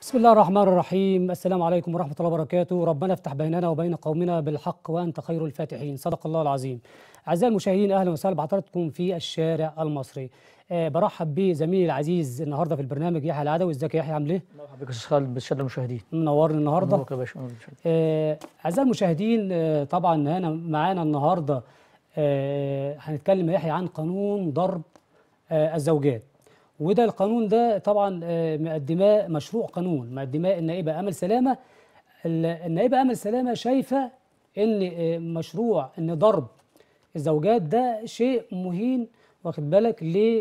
بسم الله الرحمن الرحيم السلام عليكم ورحمة الله وبركاته ربنا افتح بيننا وبين قومنا بالحق وأنت خير الفاتحين صدق الله العظيم أعزائي المشاهدين أهلا وسهلا بحضراتكم في الشارع المصري أه برحب بزميلي العزيز النهارده في البرنامج يحيى العدوي ازيك يا يحيى عامل ايه؟ مرحبا بك استاذ خالد بالساده المشاهدين منورني النهارده مبروك يا باشا مبروك يا باشا. آه، أعزائي المشاهدين آه، طبعا هنا معانا النهارده آه، هنتكلم يا يحيى عن قانون ضرب آه، الزوجات وده القانون ده طبعا آه، مقدماه مشروع قانون مقدماه النائبة أمل سلامة ال- النائبة أمل سلامة شايفة إن آه، مشروع إن ضرب الزوجات ده شيء مهين واخد بالك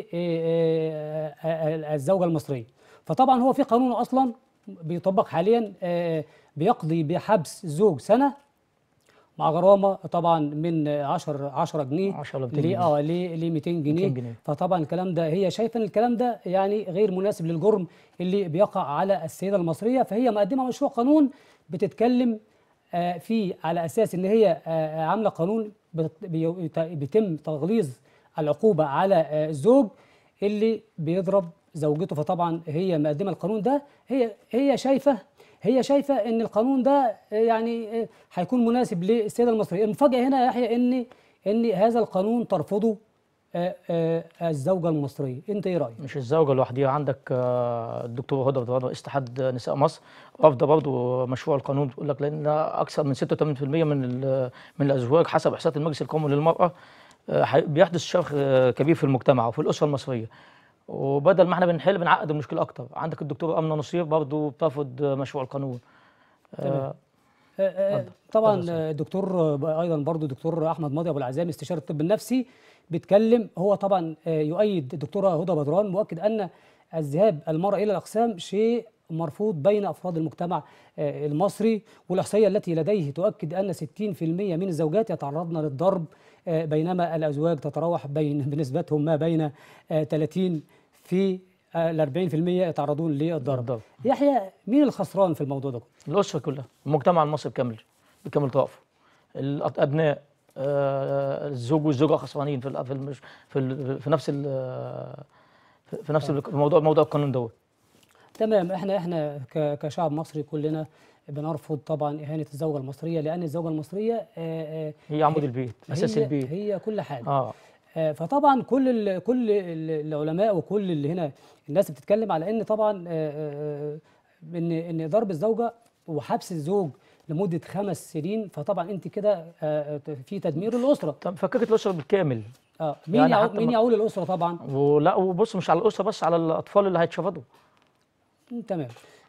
للزوجة المصرية فطبعا هو في قانون أصلا بيطبق حاليا آه، بيقضي بحبس الزوج سنة مع غرامة طبعا من 10 10 جنيه 10 ل 200 ل جنيه. اه ل 200 جنيه 200 جنيه. فطبعا الكلام ده هي شايفه ان الكلام ده يعني غير مناسب للجرم اللي بيقع على السيده المصريه فهي مقدمه مشروع قانون بتتكلم آه، فيه على اساس ان هي آه، عامله قانون بت- بي- بيتم تغليظ العقوبه على آه، الزوج اللي بيضرب زوجته فطبعا هي مقدمه القانون ده هي هي شايفه هي شايفه ان القانون ده آه، يعني آه، هيكون مناسب للسيده المصريه المفاجاه هنا يا يحيى ان ان هذا القانون ترفضه آه، آه، الزوجه المصريه انت ايه رايك مش الزوجه لوحدها عندك آه، الدكتور هدى رضوان رئيس اتحاد نساء مصر رافضه برضه مشروع القانون بتقول لك لان اكثر من 86% من ال- من الازواج حسب احصاءات المجلس القومي للمراه آه، حي- بيحدث شرخ آه، كبير في المجتمع وفي الاسره المصريه وبدل ما احنا بنحل بنعقد المشكله اكتر عندك الدكتوره امنه نصير برضه بترفض آه، مشروع القانون تمام. آه، آه، آه، اتفضل. طبعا اتفضل. آه، دكتور آه، ايضا برضو دكتور احمد ماضي ابو العزام استشاري الطب النفسي بيتكلم هو طبعا آه، يؤيد الدكتوره هدى بدران مؤكد ان الذهاب المراه الى الاقسام شيء مرفوض بين افراد المجتمع آه، المصري والاحصائيه التي لديه تؤكد ان 60% من الزوجات يتعرضن للضرب آه، بينما الازواج تتراوح بين بنسبتهم ما بين آه، 30 في ال 40% يتعرضون للضرب الضرب. يحيى مين الخسران في الموضوع ده الأسرة كلها المجتمع المصري بكامل بكامل طرفه الأبناء آه، الزوج والزوجة خسرانين في ال- في المش في, ال- في نفس ال- في- في نفس الموضوع موضوع القانون دوت تمام احنا احنا ك- كشعب مصري كلنا بنرفض طبعا اهانه الزوجه المصريه لان الزوجه المصريه آه، آه، هي عمود البيت أساس هي البيت هي كل حاجه اه آه، فطبعا كل ال كل ال- العلماء وكل اللي هنا الناس بتتكلم على ان طبعا آه، آه، آه، ان ان ضرب الزوجه وحبس الزوج لمده خمس سنين فطبعا انت كده آه، آه، في تدمير الاسره طب فكرة الأسرة بالكامل اه مين يعني يعول حتى مين ما- يعول الاسره طبعا ولا وبص مش على الأسرة بس على الأطفال اللي هيتشردوا تمام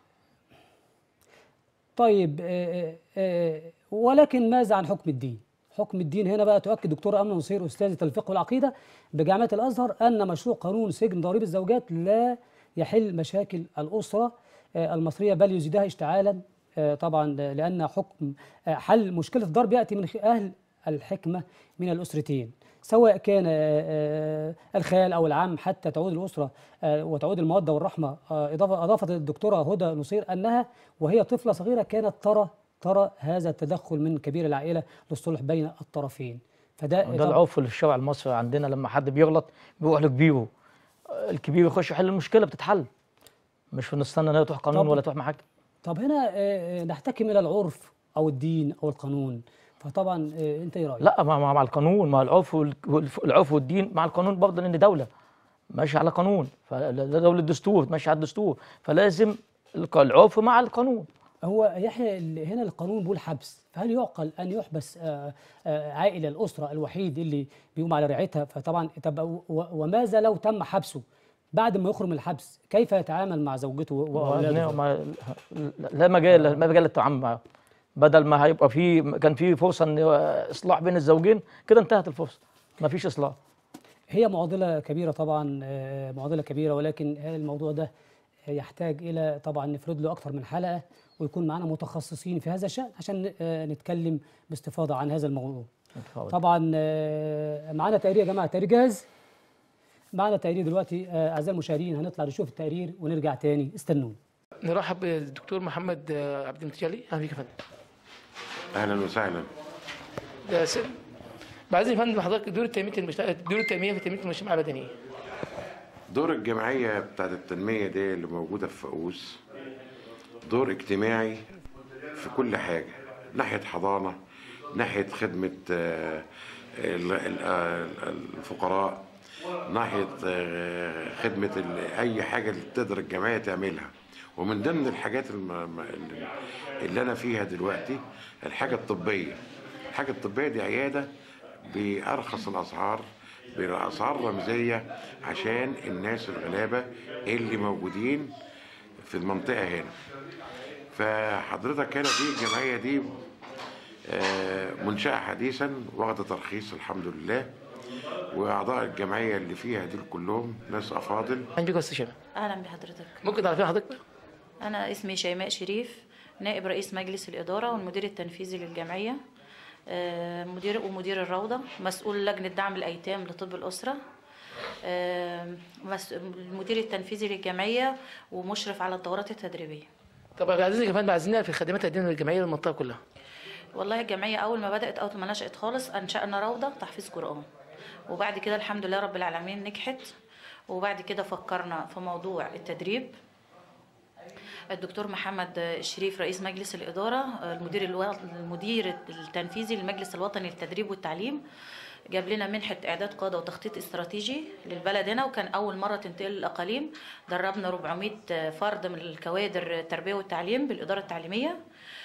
طيب آه، آه، ولكن ماذا عن حكم الدين؟ حكم الدين هنا بقى تؤكد دكتورة أمنة نصير أستاذة الفقه والعقيدة بجامعة الأزهر أن مشروع قانون سجن ضريب الزوجات لا يحل مشاكل الأسرة آه، المصرية بل يزيدها اشتعالا آه، طبعا لأن حكم آه، حل مشكلة الضرب يأتي من أهل الحكمة من الأسرتين سواء كان آه، آه، الخال أو العم حتى تعود الأسرة آه، وتعود المودة والرحمة آه، إضافة أضافت الدكتورة هدى نصير أنها وهي طفلة صغيرة كانت ترى ترى هذا التدخل من كبير العائلة للصلح بين الطرفين فده ده طبعاً- العرف في الشارع المصري عندنا لما حد بيغلط بيروح لكبيره الكبير يخش يحل المشكلة بتتحل مش بنستنى انها تروح قانون طب- ولا تروح محاكم طب هنا آه، آه، نحتكم إلى العرف أو الدين أو القانون فطبعا آه، أنت إيه رأيك؟ لا مع, مع, مع القانون مع العرف وال- والف- العرف والدين مع القانون برضه لان دوله ماشي على قانون فده دوله دستور ماشي على الدستور فلازم الق- العرف مع القانون هو يحيى ال- هنا القانون بيقول حبس فهل يعقل ان يحبس آه، آه، عائله الاسره الوحيد اللي بيقوم على رعايتها فطبعا طب و- وماذا لو تم حبسه بعد ما يخرج من الحبس كيف يتعامل مع زوجته واولاده ما لا مجال لا مجال للتعامل معاه بدل ما هيبقى في كان في فرصه ان اصلاح بين الزوجين كده انتهت الفرصه ما فيش اصلاح هي معضله كبيره طبعا آه، معضله كبيره ولكن الموضوع ده يحتاج الى طبعا نفرد له اكثر من حلقه ويكون معنا متخصصين في هذا الشان عشان آه، نتكلم باستفاضه عن هذا الموضوع طبعا آه، معانا تقرير يا جماعه تقرير جاهز معانا تقرير دلوقتي آه، اعزائي المشاهدين هنطلع نشوف التقرير ونرجع تاني استنونا نرحب بالدكتور محمد آه، عبد المتجلي اهلا بيك يا فندم اهلا وسهلا ده س- بعد يا فندم حضرتك دور التنميه المجت... دور التنميه في تنميه المجتمع المدني دور الجمعيه بتاعت التنميه دي اللي موجوده في فقوس دور اجتماعي في كل حاجة ناحية حضانة ناحية خدمة آه، ال- ال- آه، الفقراء ناحية آه، خدمة ال- أي حاجة اللي تقدر الجمعية تعملها ومن ضمن الحاجات الم- م- اللي- اللي أنا فيها دلوقتي الحاجة الطبية الحاجة الطبية دي عيادة بأرخص الأسعار بأسعار رمزية عشان الناس الغلابة اللي موجودين في المنطقة هنا فحضرتك هنا دي الجمعية دي آه، منشأة حديثا واخدة ترخيص الحمد لله وأعضاء الجمعية اللي فيها دول كلهم ناس أفاضل عندي بس شباب اهلا بحضرتك ممكن تعرفين حضرتك انا اسمي شيماء شريف نائب رئيس مجلس الاداره والمدير التنفيذي للجمعيه آه، مدير ومدير الروضه مسؤول لجنه دعم الايتام لطب الاسره آه، مس- المدير التنفيذي للجمعيه ومشرف على الدورات التدريبيه طب عايزين يا فندم عايزين في خدمات تقدمها للجمعيه للمنطقه كلها والله الجمعيه اول ما بدات اول ما نشات خالص انشانا روضه تحفيظ قران وبعد كده الحمد لله رب العالمين نجحت وبعد كده فكرنا في موضوع التدريب الدكتور محمد الشريف رئيس مجلس الإدارة المدير الو... المدير التنفيذي للمجلس الوطني للتدريب والتعليم جاب لنا منحة إعداد قادة وتخطيط استراتيجي للبلد هنا وكان أول مرة تنتقل للأقاليم دربنا 400 فرد من الكوادر التربية والتعليم بالإدارة التعليمية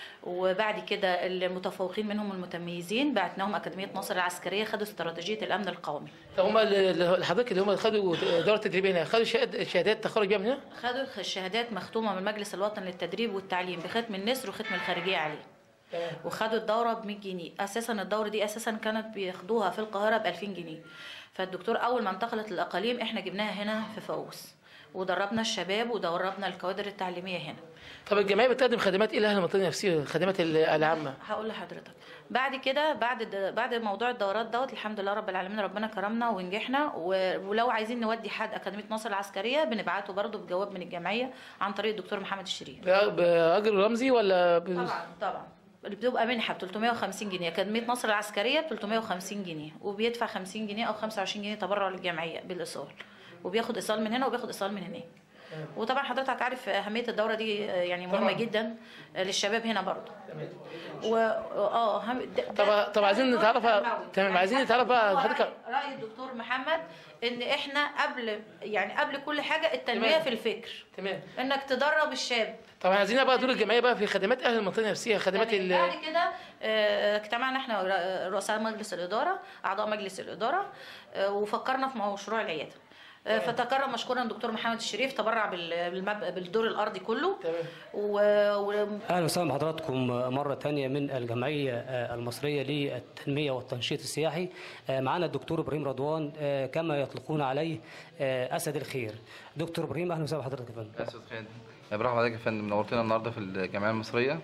وبعد كده المتفوقين منهم المتميزين بعتناهم أكاديمية ناصر العسكرية خدوا استراتيجية الأمن القومي طب هم اللي حضرتك اللي هم خدوا دوره تدريبيه هنا خدوا شهاد- شهادات تخرج بيها من هنا خدوا الشهادات مختومة من المجلس الوطني للتدريب والتعليم بختم النسر وختم الخارجية عليه وخدوا الدورة ب 100 جنيه أساسا الدورة دي أساسا كانت بياخدوها في القاهرة ب 2000 جنيه فالدكتور أول ما انتقلت للأقاليم إحنا جبناها هنا في فاووس ودربنا الشباب ودربنا الكوادر التعليمية هنا طب الجمعيه بتقدم خدمات ايه لاهل المنطقه النفسيه الخدمات ال- العامه هقول لحضرتك بعد كده بعد د- بعد موضوع الدورات دوت الحمد لله رب العالمين ربنا كرمنا ونجحنا و- ولو عايزين نودي حد اكاديميه ناصر العسكريه بنبعته برضه بجواب من الجمعيه عن طريق الدكتور محمد الشريف ب- باجر رمزي ولا ب... طبعا طبعا اللي بتبقى منحه ب 350 جنيه اكاديميه نصر العسكريه ب 350 جنيه وبيدفع 50 جنيه او 25 جنيه تبرع للجمعيه بالايصال وبياخد ايصال من هنا وبياخد ايصال من هناك وطبعا حضرتك عارف اهميه الدوره دي آه، يعني مهمه طبعاً. جدا آه، للشباب هنا برضه و اه هم- ده- طب ده- طب عايزين ده نتعرف دور تمام عايزين يعني نتعرف بقى هو حضرتك رأي- راي الدكتور محمد ان احنا قبل يعني قبل كل حاجه التنميه تمام. في الفكر تمام انك تدرب الشاب طب عايزين بقى دور الجمعيه بقى في خدمات اهل المنطقه النفسيه خدمات تمام. ال... بعد كده آه، اجتمعنا احنا ر- رؤساء مجلس الاداره اعضاء مجلس الاداره آه، وفكرنا في مشروع العياده آه، فتكرم مشكورا الدكتور محمد الشريف تبرع بال- بالمب... بالدور الارضي كله تمام و... و... اهلا وسهلا بحضراتكم مره ثانيه من الجمعيه آه، المصريه للتنميه والتنشيط السياحي آه، معنا الدكتور ابراهيم رضوان آه، كما يطلقون عليه آه، اسد الخير دكتور ابراهيم اهلا وسهلا بحضرتك يا فندم اسود خالد برحب حضرتك يا فندم نورتنا النهارده في الجمعيه المصريه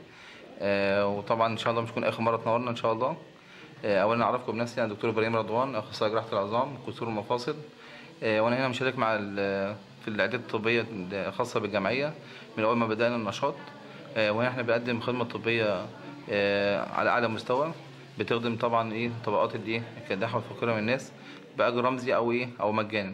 آه وطبعا ان شاء الله مش تكون اخر مره تنورنا ان شاء الله آه اولا اعرفكم بنفسي انا دكتور ابراهيم رضوان اخصائي جراحه العظام كسور المفاصل آه وانا هنا مشارك مع ال- في الاعداد الطبيه الخاصه بالجمعيه من اول ما بدانا النشاط آه وهنا احنا بنقدم خدمه طبيه آه على اعلى مستوى بتخدم طبعا ايه طبقات الايه الكادحه والفقيره من الناس باجر رمزي او ايه او مجانا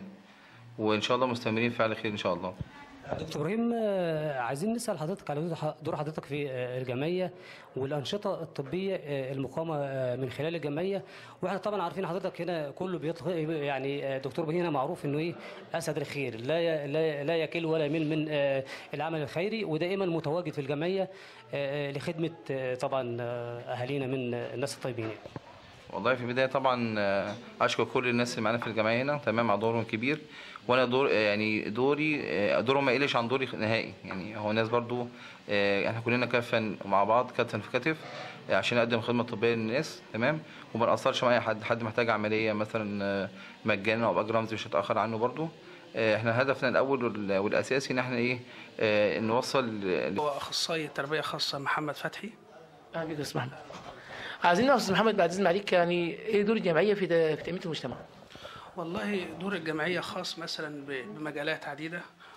وان شاء الله مستمرين في فعل خير ان شاء الله دكتور ابراهيم آه، عايزين نسال حضرتك على دور ح- دور حضرتك في آه، الجمعيه والانشطه الطبيه آه، المقامه آه، من خلال الجمعيه واحنا طبعا عارفين حضرتك هنا كله بيطلق يعني آه، دكتور ابراهيم هنا معروف انه ايه اسد الخير لا ي- لا لا يكل ولا يمل من آه، العمل الخيري ودائما متواجد في الجمعيه آه، آه، لخدمه آه، طبعا آه، اهالينا من آه، الناس الطيبين يعني. والله في البدايه طبعا آه، اشكر كل الناس اللي معانا في الجمعيه هنا تمام على دورهم كبير وانا دور آه، يعني دوري آه، دورهم ما يقلش عن دوري نهائي يعني هو الناس برضو آه، احنا كلنا كفا مع بعض كتفا في كتف آه، عشان نقدم خدمه طبيه للناس تمام وما نقصرش مع اي حد حد محتاج عمليه مثلا آه، مجانا او باجر رمزي مش هتاخر عنه برضو آه، احنا هدفنا الاول وال- والاساسي ان احنا ايه آه، نوصل ل- هو اخصائي تربيه خاصه محمد فتحي اهلا بيك يا استاذ محمد عايزين نعرف استاذ محمد بعد اذن عليك يعني ايه دور الجمعيه في ت- في تنميه المجتمع؟ والله دور الجمعيه خاص مثلا ب- بمجالات عديده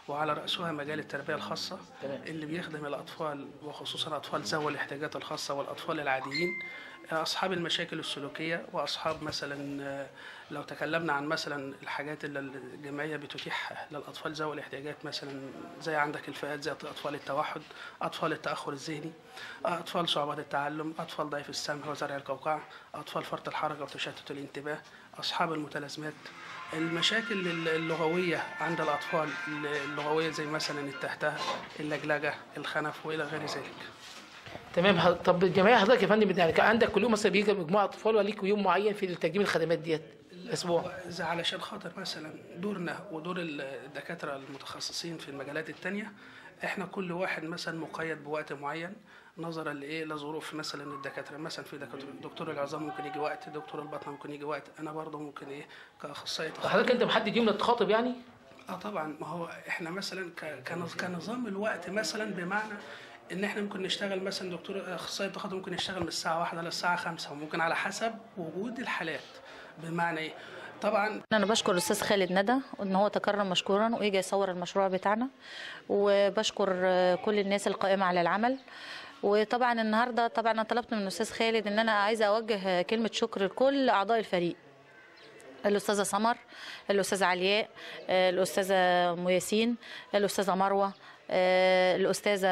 وعلى رأسها مجال التربية الخاصة اللي بيخدم الأطفال وخصوصا أطفال ذوي الاحتياجات الخاصة والأطفال العاديين أصحاب المشاكل السلوكية وأصحاب مثلا آه، لو تكلمنا عن مثلا الحاجات اللي الجمعية بتتيح للأطفال ذوي الاحتياجات مثلا زي عندك الفئات زي أطفال التوحد أطفال التأخر الذهني أطفال صعوبات التعلم أطفال ضعيف السمع وزرع القوقعة أطفال فرط الحركة وتشتت الانتباه أصحاب المتلازمات المشاكل اللغوية عند الأطفال اللغوية زي مثلا التهتهة اللجلجة الخنف وإلى غير ذلك تمام ح- طب الجمعيه حضرتك يا فندم يعني كان عندك كل يوم مثلا بيجي مجموعه اطفال وليك يوم معين في تقديم الخدمات ديت الاسبوع إذا علشان خاطر مثلا دورنا ودور الدكاترة المتخصصين في المجالات التانية احنا كل واحد مثلا مقيد بوقت معين نظرا لايه لظروف مثلا الدكاتره مثلا في دكاتره دكتور العظام ممكن يجي وقت دكتور البطنه ممكن يجي وقت انا برضه ممكن ايه كاخصائي تخاطب. حضرتك انت محدد يوم للتخاطب يعني اه طبعا ما هو احنا مثلا ك- كنظ- كنظام الوقت مثلا بمعنى ان احنا ممكن نشتغل مثلا دكتور اخصائي التخاطب ممكن يشتغل من الساعه واحدة للساعه خمسة وممكن على حسب وجود الحالات بمعنى ايه طبعا انا بشكر الاستاذ خالد ندى ان هو تكرم مشكورا ويجي يصور المشروع بتاعنا وبشكر آه، كل الناس القائمه على العمل وطبعا النهارده طبعا انا طلبت من الاستاذ خالد ان انا عايزه اوجه كلمه شكر لكل اعضاء الفريق الاستاذه سمر الاستاذه علياء آه، الاستاذه ام ياسين الاستاذه مروه آه، الاستاذه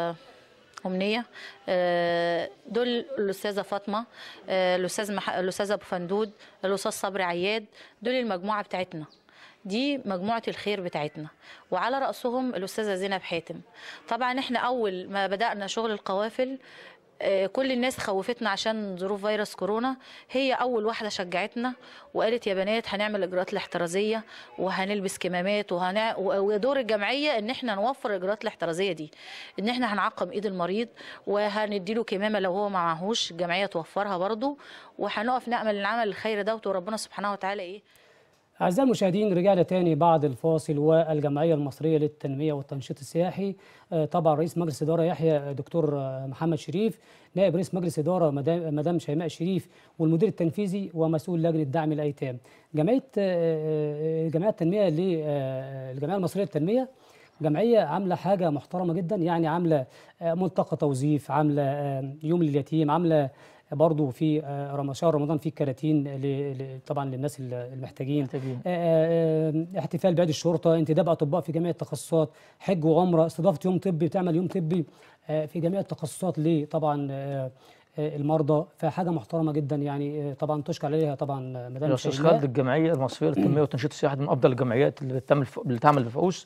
أمنية آه، دول الأستاذة فاطمة آه، الأستاذ مح... الأستاذ أبو فندود الأستاذ صبري عياد دول المجموعة بتاعتنا دي مجموعة الخير بتاعتنا وعلى رأسهم الأستاذة زينب حاتم طبعا احنا أول ما بدأنا شغل القوافل آه، كل الناس خوفتنا عشان ظروف فيروس كورونا هي اول واحده شجعتنا وقالت يا بنات هنعمل الاجراءات الاحترازيه وهنلبس كمامات وهنع... ودور الجمعيه ان احنا نوفر الاجراءات الاحترازيه دي ان احنا هنعقم ايد المريض وهنديله كمامه لو هو ما معهوش الجمعيه توفرها برضه وهنقف نعمل العمل الخير ده وربنا سبحانه وتعالى ايه أعزائي المشاهدين رجعنا تاني بعد الفاصل والجمعية المصرية للتنمية والتنشيط السياحي آه، طبعا رئيس مجلس إدارة يحيى دكتور آه، محمد شريف نائب رئيس مجلس إدارة مدام مدام شيماء شريف والمدير التنفيذي ومسؤول لجنة دعم الأيتام جمعية آه، آه، جمعية التنمية ل- آه، الجمعية المصرية للتنمية جمعية عاملة حاجة محترمة جدا يعني عاملة آه، ملتقى توظيف عاملة آه، يوم لليتيم عاملة برضو في آه، رم- شهر رمضان في كراتين ل- ل- طبعا للناس ال- المحتاجين محتاجين. آه، آه، احتفال بعيد الشرطه انتداب اطباء في جميع التخصصات حج وعمره استضافه يوم طبي بتعمل يوم طبي آه، في جميع التخصصات ليه طبعا آه، آه، المرضى فحاجه محترمه جدا يعني آه، طبعا تشكر عليها طبعا آه، مدام يا استاذ شيماء. خالد الجمعيه المصريه للتنميه والتنشيط السياحي من افضل الجمعيات اللي بتعمل اللي بتعمل بفؤوس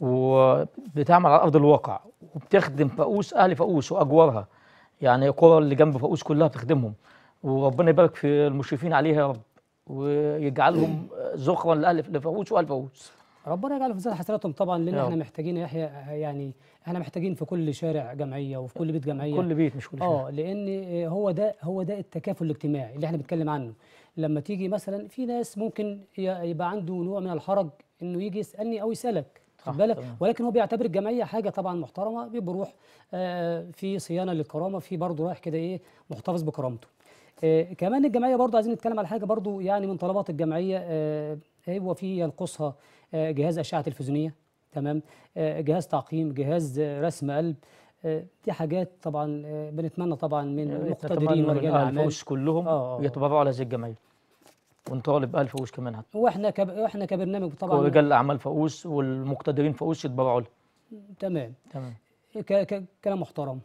وبتعمل على ارض الواقع وبتخدم فؤوس اهل فؤوس واجوارها يعني القرى اللي جنب فؤوس كلها بتخدمهم وربنا يبارك في المشرفين عليها يا رب ويجعلهم ذخرا لاهل لفؤوس واهل فؤوس ربنا يجعل في ميزان حسناتهم طبعا لان يا احنا رب. محتاجين يا يحيى يعني احنا محتاجين في كل شارع جمعيه وفي كل بيت جمعيه كل بيت مش كل شيء اه لان هو ده هو ده التكافل الاجتماعي اللي احنا بنتكلم عنه لما تيجي مثلا في ناس ممكن ي- يبقى عنده نوع من الحرج انه يجي يسالني او يسالك صح، خد بالك تمام. ولكن هو بيعتبر الجمعيه حاجه طبعا محترمه بيروح آه في صيانه للكرامه في برضه رايح كده ايه محتفظ بكرامته آه كمان الجمعيه برضه عايزين نتكلم على حاجه برضه يعني من طلبات الجمعيه آه هو في ينقصها آه جهاز اشعه تلفزيونيه تمام آه جهاز تعقيم جهاز آه رسم قلب آه، دي حاجات طبعا آه، بنتمنى طبعا من المقتدرين نتمنى من ورجال اهل الاعمال فؤوس كلهم آه، آه. يتبرعوا على هذه الجمعيه ونطالب اهل فؤوس كمان حتى واحنا كب... واحنا كبرنامج طبعا ورجال اعمال فؤوس والمقتدرين فؤوس يتبرعوا لها تمام تمام ك... ك... كلام محترم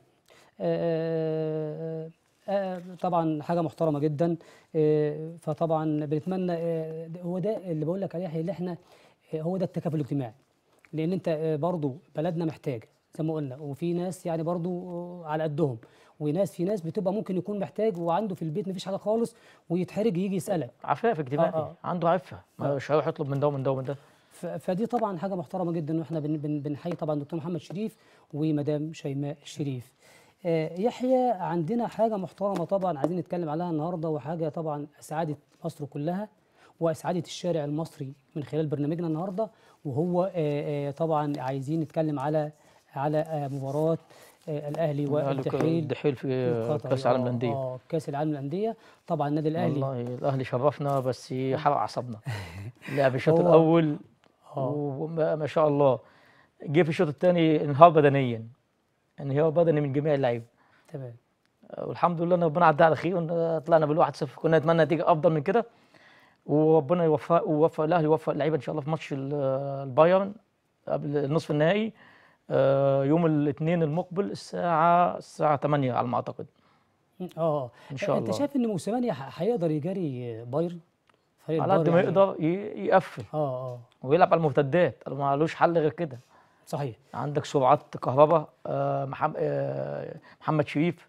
آه، آه، طبعا حاجه محترمه جدا آه، فطبعا بنتمنى آه، هو ده اللي بقول لك عليه اللي احنا آه، هو ده التكافل الاجتماعي لان انت آه، برضو بلدنا محتاجه زي ما قلنا وفي ناس يعني برضو آه، على قدهم وناس في ناس بتبقى ممكن يكون محتاج وعنده في البيت مفيش حاجه خالص ويتحرج يجي يسالك عفاف اجتماعي آه، آه. عنده عفه مش هيروح يطلب من ده ومن ده ومن ده ف- فدي طبعا حاجه محترمه جدا واحنا بن- بن- بنحيي طبعا دكتور محمد شريف ومدام شيماء شريف آه، يحيى عندنا حاجه محترمه طبعا عايزين نتكلم عليها النهارده وحاجه طبعا اسعدت مصر كلها واسعدت الشارع المصري من خلال برنامجنا النهارده وهو آه، آه، طبعا عايزين نتكلم على على آه، مباراه آه، الاهلي والدحيل الدحيل في القطري. كاس العالم آه، للانديه اه كاس العالم للانديه طبعا النادي الاهلي والله الاهلي شرفنا بس حرق اعصابنا لعب الشوط هو- الاول آه. وما ما شاء الله جه في الشوط الثاني انهار بدنيا انهيار بدني من جميع اللعيبه تمام والحمد لله ان ربنا عدى على خير وإن طلعنا بالواحد صفر كنا نتمنى نتيجه افضل من كده وربنا يوفق ويوفق الاهلي يوفق اللعيبه ان شاء الله في ماتش ال- البايرن قبل النصف النهائي آه، يوم الاثنين المقبل الساعه الساعه 8 على ما اعتقد اه إن شاء انت الله. شايف ان موسيماني ح- هيقدر يجاري بايرن فريق على قد البايرن ما يعني؟ يقدر ي- يقفل اه اه ويلعب على المرتدات ما لوش حل غير كده صحيح عندك سرعات كهرباء آه، محم- آه، محمد شريف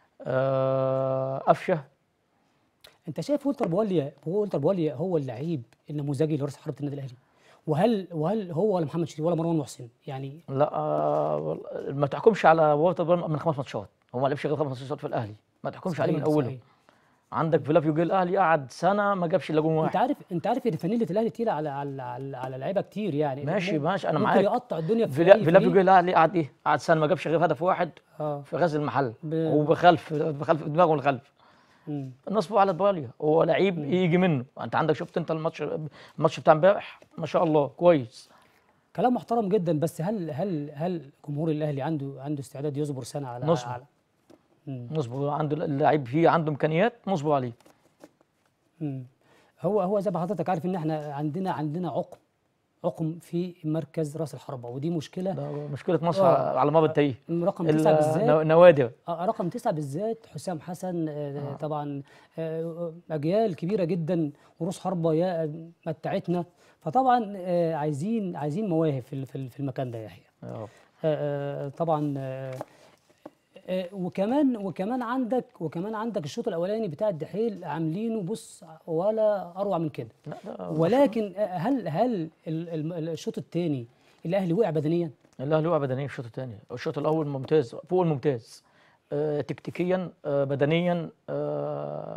آه، قفشه انت شايف والتر بواليا هو والتر بواليا هو اللعيب النموذجي لراس حربه النادي الاهلي وهل وهل هو ولا محمد شريف ولا مروان محسن يعني لا آه، والله ما تحكمش على وولتر بواليا من خمس ماتشات هو ما لعبش غير خمس ماتشات في الاهلي ما تحكمش عليه من صحيح، اوله صحيح. عندك فلافيو جه الاهلي قعد سنه ما جابش الا جون انت واحد عارف انت عارف ان فانيله الاهلي تقيله على على على, على لعيبه كتير يعني ماشي ممكن- ماشي انا ممكن معاك يقطع الدنيا في فيلا- أي فلافيو فريق. جه الاهلي قعد ايه قعد سنه ما جابش غير هدف واحد اه في غزل المحل ب- وبخلف بخلف دماغه الخلف مم. نصبه على بواليا هو لعيب يجي منه انت عندك شفت انت الماتش الماتش بتاع امبارح ما شاء الله كويس كلام محترم جدا بس هل هل هل جمهور الاهلي عنده عنده استعداد يصبر سنه على نصبر. على مم. نصبه عنده اللعيب فيه عنده امكانيات نصبه عليه مم. هو هو زي ما حضرتك عارف ان احنا عندنا عندنا عقم عقم في مركز راس الحربه ودي مشكله ده مشكله مصر آه. على مر التاريخ رقم تسعه بالذات النوادر آه، رقم تسعة بالذات حسام حسن آه، طبعا آه، أجيال كبيرة جدا ورؤوس حربة يا متعتنا فطبعا آه، عايزين عايزين مواهب في ال- في ال- في المكان ده يا يحيى يا رب. آه، آه، طبعا آه، آه، وكمان وكمان عندك وكمان عندك الشوط الاولاني بتاع الدحيل عاملينه بص ولا اروع من كده لا ده ولكن آه، هل هل ال- ال- الشوط الثاني الاهلي وقع بدنيا الاهلي وقع بدنيا في الشوط الثاني الشوط الاول ممتاز فوق الممتاز آه تكتيكيا آه بدنيا آه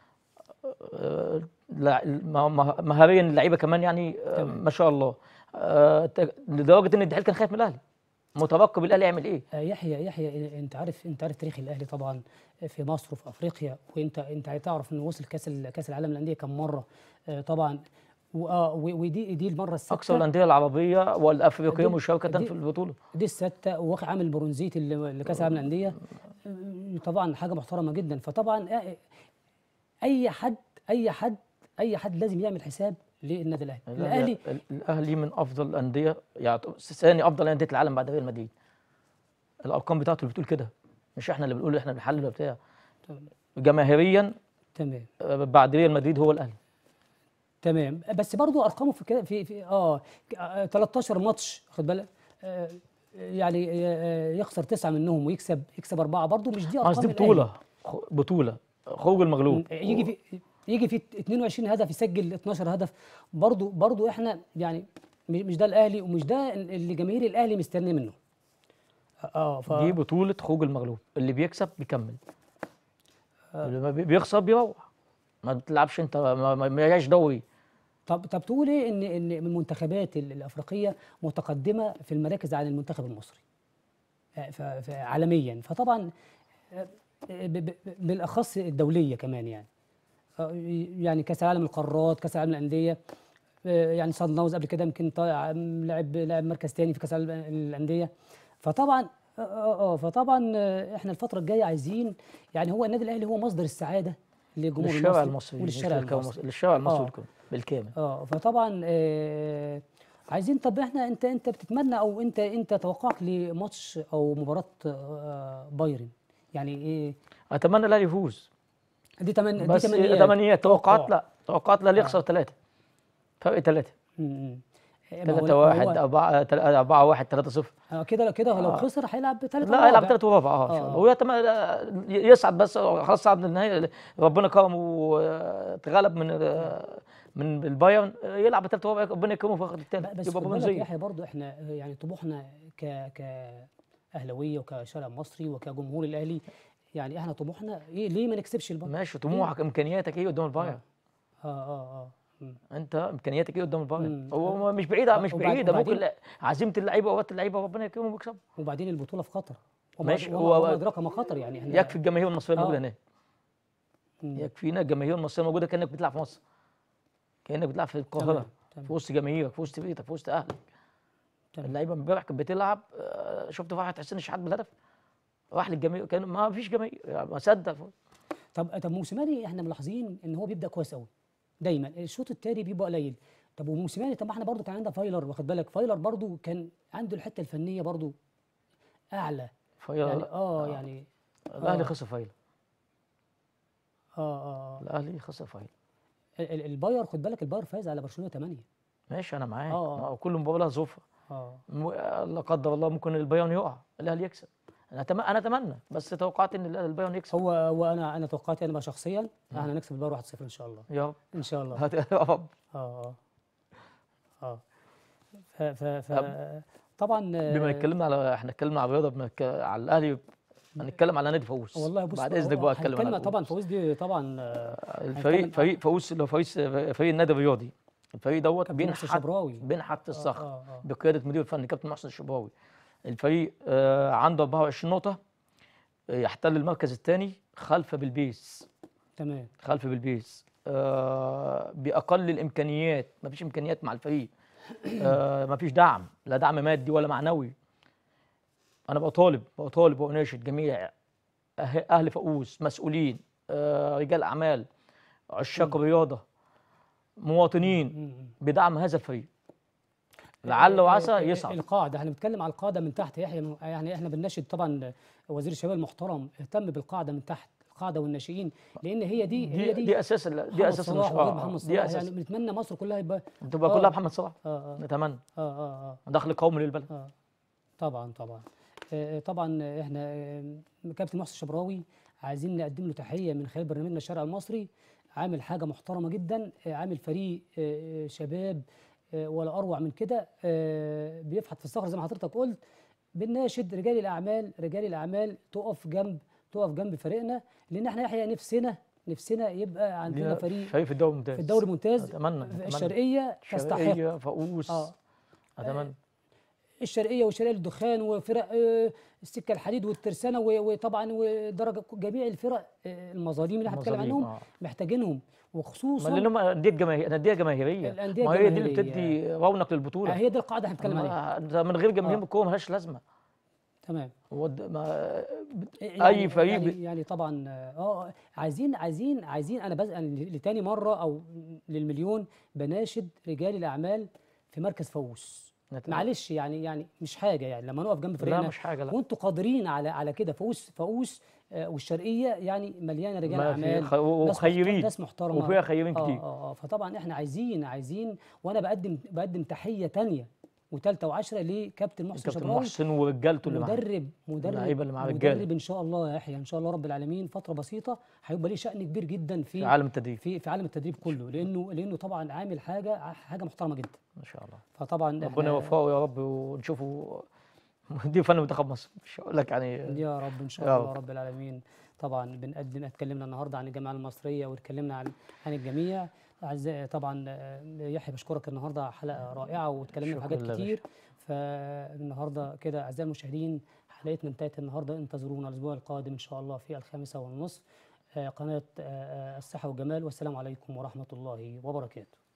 آه لع- مه- مه- مهاريا اللعيبه كمان يعني آه ما شاء الله آه ت- لدرجه ان الدحيل كان خايف من الاهلي مترقب الاهلي يعمل ايه آه، يحيى يحيى انت عارف انت عارف تاريخ الاهلي طبعا في مصر وفي افريقيا وانت انت هتعرف انه وصل كاس ال- كاس العالم للانديه كم مره آه، طبعا وآه، و- ودي دي المره السادسه اكثر الانديه العربيه والافريقيه دي- مشاركه دي- في البطوله دي السادسه واخد عامل برونزيه ال- لكاس العالم للانديه آه، طبعا حاجه محترمه جدا فطبعا آه، اي حد اي حد اي حد لازم يعمل حساب للنادي الاهلي الاهلي ال- الاهلي من افضل الانديه يعني ثاني افضل انديه العالم بعد ريال مدريد الارقام بتاعته اللي بتقول كده مش احنا اللي بنقول احنا بنحلل ولا بتاع جماهيريا تمام آه، بعد ريال مدريد هو الاهلي تمام بس برضو ارقامه في كده في, في اه ك- آه، 13 ماتش خد بالك آه يعني آه، يخسر تسعه منهم ويكسب يكسب اربعه برضو مش دي ارقام قصدي الأهلي. بطوله خ- بطوله خروج المغلوب يجي في يجي في 22 هدف يسجل 12 هدف برضو برضو احنا يعني م- مش ده الاهلي ومش ده اللي جماهير الاهلي مستنيه منه اه ف دي بطوله خروج المغلوب اللي بيكسب بيكمل اللي ما بي- بيخسر بيروح ما بتلعبش انت ما- ما ما يجيش دوري طب طب تقول ايه ان ان من المنتخبات ال- الافريقيه متقدمه في المراكز عن المنتخب المصري آه، ف- ف- عالميا فطبعا آه، ب- ب- بالاخص الدوليه كمان يعني آه، يعني كاس العالم القارات كاس العالم الانديه آه، يعني صاد ناوز قبل كده يمكن طا- لعب لعب مركز تاني في كاس العالم الانديه فطبعا اه اه آه، فطبعا آه، احنا الفتره الجايه عايزين يعني هو النادي الاهلي هو مصدر السعاده للجمهور للشارع المصري المصري وللشارع مش للكو- المصري للشارع المصري آه. بالكامل- بالكامل اه فطبعا آه عايزين طب احنا انت انت بتتمنى او انت انت توقعك لماتش او مباراه آه بايرن يعني ايه اتمنى الاهلي يفوز دي تمن دي بس تمنيات تمنيات توقعات توقع. لا توقعات لا يخسر ثلاثه فرق ثلاثه م- م. آه، ما هو- 3 1 هو- 4 4 1 3 0 آه، كده كده لو خسر هيلعب ثلاثة لا هيلعب ثلاث وربع اه ان شاء آه. الله هو يتم- يصعد بس خلاص صعد للنهائي ربنا كرمه وتغلب من من البايرن يلعب ثلاث وربع ربنا يكرمه في اخر الثاني بس يبقى خد بالك يا برونزيه يحيى برضه احنا آه، يعني طموحنا ك ك اهلاويه وكشارع مصري وكجمهور الاهلي يعني احنا طموحنا ايه ليه ما نكسبش البايرن؟ ماشي طموحك امكانياتك ايه قدام البايرن اه اه اه م. انت امكانياتك ايه قدام البايرن مم. هو مش بعيده مش وبعد- بعيده ممكن وبعدين- لا- عزيمه اللعيبه وقت اللعيبه ربنا يكرمهم ويكسبوا وبعدين البطوله في قطر وما- ماشي، وما- هو- وما ادراك ما قطر يعني احنا يكفي الجماهير المصريه آه. الموجوده هناك مم. يكفينا الجماهير المصريه الموجوده كانك بتلعب في مصر كانك بتلعب في القاهره تمام، تمام. في وسط جماهيرك في وسط بيتك في وسط اهلك تمام. اللعيبه امبارح كانت بتلعب آه، شفت فرحه حسين الشحات بالهدف راح للجماهير كان ما فيش جماهير يعني ما صدق طب طب موسيماني احنا ملاحظين ان هو بيبدا كويس قوي دايما الشوط التاني بيبقى قليل طب وموسيماني طب ما احنا برضو كان عندنا فايلر واخد بالك فايلر برضو كان عنده الحته الفنيه برضو اعلى فهي يعني اه يعني الاهلي آه. خسر فايل اه اه الاهلي خسر فايل ال- ال- الباير خد بالك الباير فاز على برشلونه 8 ماشي انا معاك آه. ما هو كل مباراه لها ظروفها اه م- لا قدر الله ممكن البايرن يقع الاهلي يكسب انا أتم... انا اتمنى بس توقعت ان الأهلي- البايرن يكسب هو وانا انا توقعاتي انا بقى شخصيا احنا هنكسب الباير 1-0 ان شاء الله يا رب ان شاء الله هات- يا رب اه اه ف ف ف طبعا بما اتكلمنا على احنا اتكلمنا على الرياضه بما ك- على الاهلي هنتكلم على نادي فوز والله بص بعد اذنك بقى اتكلم هنتكلم على طبعا فوز دي طبعا آه، الفريق هنتكلم- فريق فوز اللي هو فريق فريق النادي الرياضي الفريق دوت كابتن محسن بينحت شبراوي. بينحت الصخر آه، آه. بقياده مدير الفني كابتن محسن الشبراوي الفريق آه، عنده 24 نقطه آه، يحتل المركز الثاني خلف بالبيس تمام خلف بالبيس آه، باقل الامكانيات مفيش امكانيات مع الفريق آه، مفيش دعم لا دعم مادي ولا معنوي انا بطالب بطالب واناشد جميع أه- اهل فؤوس مسؤولين آه، رجال اعمال عشاق الرياضه مواطنين بدعم هذا الفريق لعل وعسى آه، آه، يصعد القاعده احنا بنتكلم على القاعده من تحت يحيى يعني احنا بنناشد طبعا وزير الشباب المحترم اهتم بالقاعده من تحت القاعده والناشئين لان هي دي دي هي دي, دي اساس ال- دي محمد اساس صلاح المشروع وغير محمد دي صلاح اساس يعني بنتمنى مصر كلها يبقى تبقى آه. كلها محمد صلاح اه اه نتمنى اه اه, آه. دخل قومي للبلد آه. طبعا طبعا آه، طبعا احنا آه، كابتن محسن الشبراوي عايزين نقدم له تحيه من خلال برنامجنا الشارع المصري عامل حاجه محترمه جدا آه، عامل فريق آه، شباب آه، ولا اروع من كده آه، بيفحت في الصخر زي ما حضرتك قلت بنناشد رجال الاعمال رجال الاعمال تقف جنب تقف جنب فريقنا لان احنا يحيى نفسنا نفسنا يبقى عندنا لينا فريق فريق في الدوري الممتاز في الدوري الممتاز اتمنى أتمنى. الشرقيه تستحق شرقية فؤوس آه. اتمنى الشرقيه وشرقيه الدخان وفرق آه، السكه الحديد والترسانه و- وطبعا ودرجه جميع الفرق آه، المظالم اللي احنا بنتكلم المظالم، عنهم آه. محتاجينهم ما وخصوصا لانهم انديه جماهير انديه جماهيريه الأندية ما هي دي اللي الجماهيرية. بتدي رونق للبطوله آه، هي دي القاعده احنا بنتكلم عليها ما- أنت من غير جماهير آه. الكوره ملهاش لازمه تمام هو د- ما يعني اي فريق يعني, ب- يعني طبعا اه عايزين عايزين عايزين انا بس أنا لتاني مره او للمليون بناشد رجال الاعمال في مركز فؤوس نتمنى. معلش يعني يعني مش حاجه يعني لما نقف جنب فريقنا مش حاجة، لا. وانتوا قادرين على على كده فؤوس فؤوس آه، والشرقيه يعني مليانه رجال ما في اعمال خ- و- ناس وخيرين. محترمة- ناس محترمه وفيها خيرين آه كتير. اه اه فطبعا احنا عايزين عايزين وانا بقدم بقدم تحيه تانية وثالثه وعشره لكابتن محسن كابتن شبراوي محسن ورجالته اللي معاه مدرب مدرب اللعيبة اللي مع مدرب رجالة. ان شاء الله يا يحيى ان شاء الله رب العالمين فتره بسيطه هيبقى ليه شأن كبير جدا في في عالم التدريب في في عالم التدريب كله لانه لانه طبعا عامل حاجه حاجه محترمه جدا ان شاء الله فطبعا ربنا احنا يوفقه يا رب ونشوفه مدير فني منتخب مصر مش هقول لك يعني يا رب ان شاء يا الله رب. رب العالمين طبعا بنقدم اتكلمنا النهارده عن الجامعه المصريه واتكلمنا عن عن الجميع اعزائي طبعا آه، يحيى بشكرك النهارده حلقه رائعه واتكلمنا في شكراً حاجات لله يا كتير فالنهارده كده اعزائي المشاهدين حلقتنا انتهت النهارده انتظرونا الاسبوع القادم ان شاء الله في الخامسه والنصف آه، قناه آه، آه، الصحه والجمال والسلام عليكم ورحمه الله وبركاته